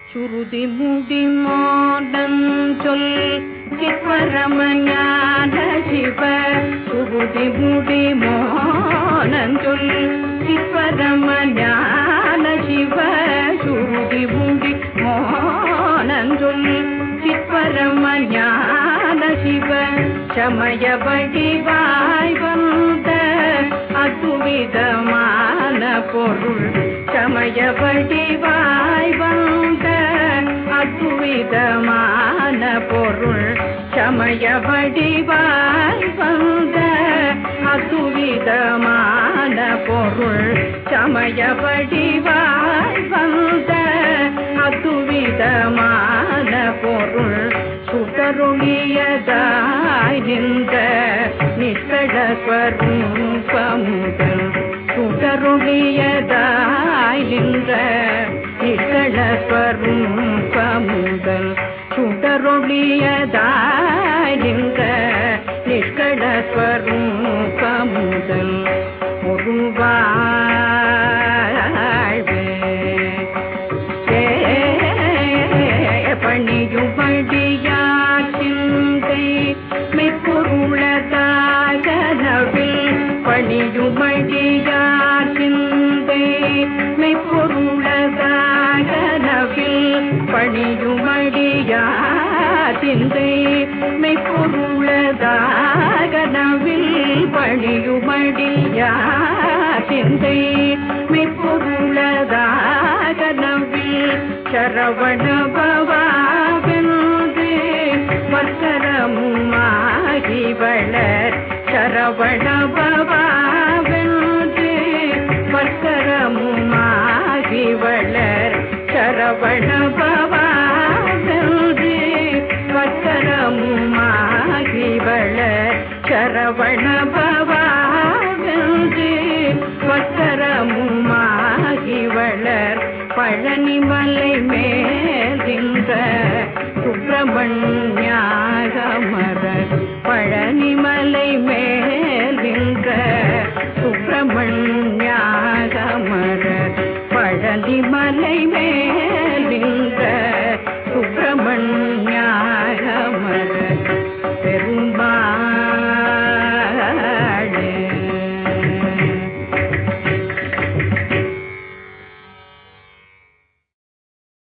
சுருதி முடி மோடன் சொல் சிற்பரமஞான சிவ சுருதி முடி மோனன் சொல் சிற்பரமஞான சிவ சுருதி முடி மோனன் சொல் சிற்பரமஞான சிவ சமய வடிவாய் வந்த அத்துவிதமான பொருள் சமய வடிவாய் வந்த அத்துவிதமான பொருள் சமய வடிவாய் வந்த அத்துவிதமான பொருள் சமய வடிவாய் வந்த அத்துவிதமான பொருள் சுடரொளியதாய் நின்ற நிஷ்கட ஸ்வரூபமுதல் சுடரொளியதாய் நின்ற நிஷ்கட ஸ்வரூபமுதல் சுடரொளியதாய் நின்ற நிஷ்கட ஸ்வரூபமுதல் ஒரு வாழ்வே பணியுபடியார் சிந்தை மெய்ப்பொருளதாகனவில் பணியுபடியார் சிந்தை மெய்ப்பொருளதாகனவில் பணியுமடியார் சிந்தை மெய்ப்பொருளதாகனவில் பணியுமடியார் சிந்தை மெய்ப்பொருளதாகனவில் சரவண பவாவென்று வக்கரமுமாகி வளர் சரவண பவாவென்று வக்கரமுமாகி வளர் சரவண பவாவென்று வக்கரமுமாகி வளர் சரவண பவாவென்று வக்கரமுமாகி வளர் பழனிமலை மேல் நின்ற சுப்பிரமணிய